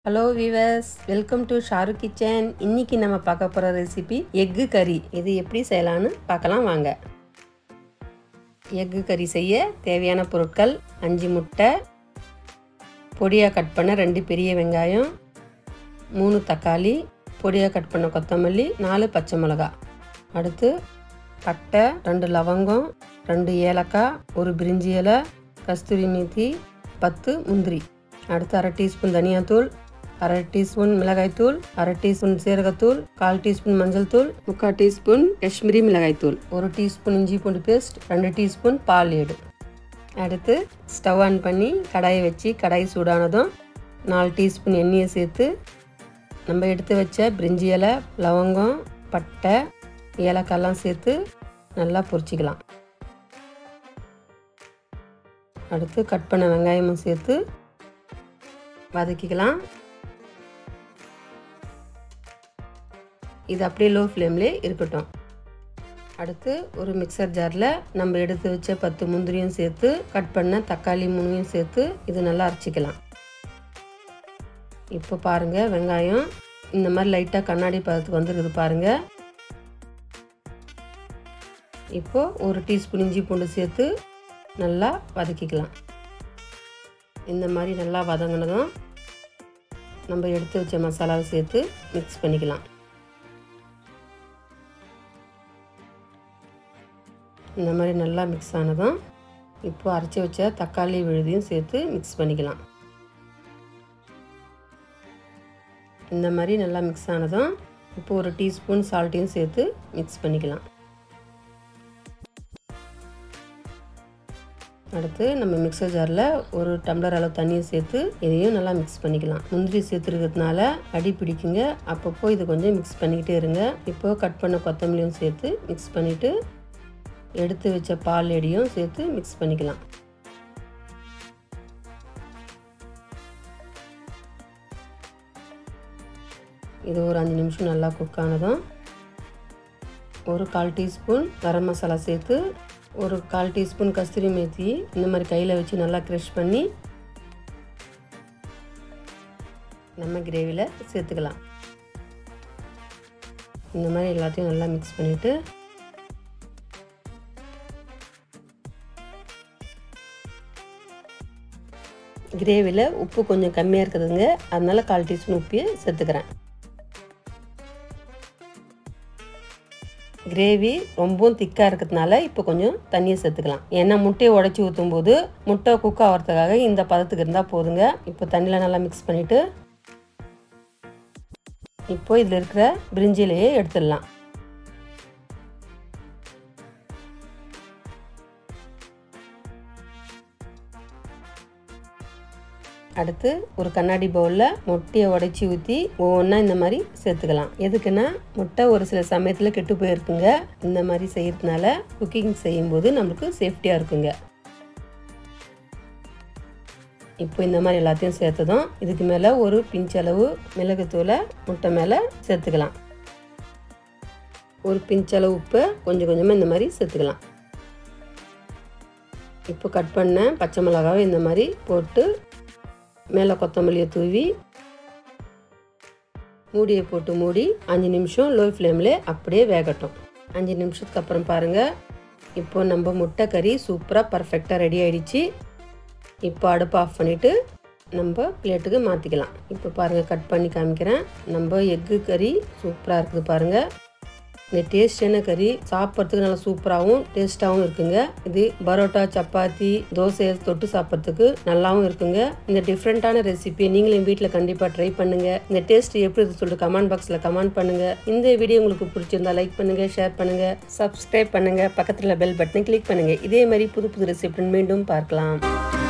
hello viewers welcome to Shahrukh kitchen இன்னைக்கு நம்ம பார்க்க போகிற ரெசிபி எக்கு கறி இது எப்படி செய்யலான்னு பார்க்கலாம் வாங்க எக்கு கறி செய்ய தேவையான பொருட்கள் அஞ்சு முட்டை பொடியாக கட் பண்ண ரெண்டு பெரிய வெங்காயம் மூணு தக்காளி பொடியாக கட் பண்ண கொத்தமல்லி நாலு பச்சை மிளகா அடுத்து பட்டை ரெண்டு லவங்கம் ரெண்டு ஏலக்காய் ஒரு பிரிஞ்சி இலை கஸ்தூரி மேத்தி பத்து முந்திரி அடுத்து அரை டீஸ்பூன் தனியாத்தூள் அரை டீஸ்பூன் மிளகாய்த்தூள் அரை டீஸ்பூன் சீரகத்தூள் கால் டீஸ்பூன் மஞ்சள் தூள் முக்கால் டீஸ்பூன் காஷ்மீரி மிளகாய்த்தூள் ஒரு டீஸ்பூன் இஞ்சி பூண்டு பேஸ்ட் ரெண்டு டீஸ்பூன் பால் ஏடு அடுத்து ஸ்டவ் ஆன் பண்ணி கடாயை வச்சு கடாய் சூடானதும் நாலு டீஸ்பூன் எண்ணெயை சேர்த்து நம்ம எடுத்து வச்ச பிரிஞ்சி இலை லவங்கம் பட்டை ஏலக்காய்லாம் சேர்த்து நல்லா பொரிச்சிக்கலாம் அடுத்து கட் பண்ண வெங்காயமும் சேர்த்து வதக்கிக்கலாம் இது அப்படியே லோ ஃப்ளேம்லே இருக்கட்டும் அடுத்து ஒரு மிக்சர் ஜாரில் நம்ம எடுத்து வச்ச பத்து முந்திரியும் சேர்த்து கட் பண்ண தக்காளி மூணையும் சேர்த்து இது நல்லா அரைச்சிக்கலாம் இப்போ பாருங்கள் வெங்காயம் இந்த மாதிரி லைட்டாக கண்ணாடி பதத்துக்கு வந்துருக்குது பாருங்கள் இப்போது ஒரு டீஸ்பூன் இஞ்சி பூண்டு சேர்த்து நல்லா வதக்கிக்கலாம் இந்த மாதிரி நல்லா வதங்கினதும் நம்ம எடுத்து வச்ச மசாலாவை சேர்த்து மிக்ஸ் பண்ணிக்கலாம் இந்த மாதிரி நல்லா மிக்ஸ் ஆனதும் இப்போ அரைச்சி வச்ச தக்காளி விழுதியும் சேர்த்து மிக்ஸ் பண்ணிக்கலாம் இந்த மாதிரி நல்லா மிக்ஸ் ஆனதும் இப்போ ஒரு டீஸ்பூன் சால்ட்டையும் சேர்த்து மிக்ஸ் பண்ணிக்கலாம் அடுத்து நம்ம மிக்சர் ஜாரில் ஒரு டம்ளர் அளவு தண்ணியை சேர்த்து இதையும் நல்லா மிக்ஸ் பண்ணிக்கலாம் முந்திரி சேர்த்துருக்கிறதுனால அடி பிடிக்குங்க அப்பப்போ இது கொஞ்சம் மிக்ஸ் பண்ணிக்கிட்டே இருங்க இப்போது கட் பண்ண கொத்தமல்லியும் சேர்த்து மிக்ஸ் பண்ணிவிட்டு எடுத்து வச்ச பால் எடியும் சேர்த்து மிக்ஸ் பண்ணிக்கலாம் இது ஒரு அஞ்சு நிமிஷம் நல்லா குக் ஆனதும் ஒரு கால் டீஸ்பூன் கரம் மசாலா சேர்த்து ஒரு கால் டீஸ்பூன் கஸ்தூரி மேத்தி இந்த மாதிரி கையில் வச்சு நல்லா க்ரஷ் பண்ணி நம்ம கிரேவியில் சேர்த்துக்கலாம் இந்த மாதிரி எல்லாத்தையும் நல்லா மிக்ஸ் பண்ணிவிட்டு கிரேவியில் உப்பு கொஞ்சம் கம்மியாக இருக்குதுங்க அதனால கால் டீஸ்பூன் உப்பையை சேர்த்துக்கிறேன் கிரேவி ரொம்பவும் திக்காக இருக்கிறதுனால இப்போ கொஞ்சம் தண்ணியை சேர்த்துக்கலாம் ஏன்னா முட்டையை உடச்சி ஊற்றும் போது முட்டை குக் ஆகிறதுக்காக இந்த பதத்துக்கு இருந்தால் போதுங்க இப்போ தண்ணியில் நல்லா மிக்ஸ் பண்ணிவிட்டு இப்போ இதில் இருக்கிற பிரிஞ்சிலையே எடுத்துடலாம் அடுத்து ஒரு கண்ணாடி பவுலில் முட்டையை உடச்சி ஊற்றி ஒவ்வொன்றா இந்த மாதிரி சேர்த்துக்கலாம் எதுக்குன்னா முட்டை ஒரு சில சமயத்தில் கெட்டு போயிருக்குங்க இந்த மாதிரி செய்யறதுனால குக்கிங் செய்யும்போது நம்மளுக்கு சேஃப்டியாக இருக்குங்க இப்போ இந்த மாதிரி எல்லாத்தையும் சேர்த்ததும் இதுக்கு மேலே ஒரு பிஞ்சளவு மிளகுத்தூளை முட்டை மேலே சேர்த்துக்கலாம் ஒரு பிஞ்சளவு உப்பு கொஞ்சம் கொஞ்சமாக இந்த மாதிரி சேர்த்துக்கலாம் இப்போ கட் பண்ண பச்சை மிளகாவை இந்த மாதிரி போட்டு மேலே கொத்தமல்லியை தூவி மூடியை போட்டு மூடி அஞ்சு நிமிஷம் லோ ஃப்ளேமில் அப்படியே வேகட்டும் அஞ்சு நிமிஷத்துக்கு அப்புறம் பாருங்கள் இப்போ நம்ம முட்டை கறி சூப்பராக பர்ஃபெக்டாக ரெடி ஆகிடுச்சு இப்போ அடுப்பு ஆஃப் பண்ணிவிட்டு நம்ம பிளேட்டுக்கு மாற்றிக்கலாம் இப்போ பாருங்கள் கட் பண்ணி காமிக்கிறேன் நம்ம எக்கு கறி சூப்பராக இருக்குது பாருங்கள் இந்த டேஸ்டான கறி சாப்பிட்றதுக்கு நல்லா சூப்பராகவும் டேஸ்ட்டாகவும் இருக்குங்க இது பரோட்டா சப்பாத்தி தோசையை தொட்டு சாப்பிட்றதுக்கு நல்லாவும் இருக்குங்க இந்த டிஃப்ரெண்ட்டான ரெசிபி நீங்களும் வீட்டில் கண்டிப்பாக ட்ரை பண்ணுங்க இந்த டேஸ்ட் எப்படி இருக்கு சொல்லிட்டு கமெண்ட் பாக்ஸில் கமெண்ட் பண்ணுங்க இந்த வீடியோ உங்களுக்கு பிடிச்சிருந்தா லைக் பண்ணுங்க ஷேர் பண்ணுங்க சப்ஸ்கிரைப் பண்ணுங்க பக்கத்தில் பெல் பட்டனை கிளிக் பண்ணுங்க இதே மாதிரி புது புது ரெசிபி மீண்டும் பார்க்கலாம்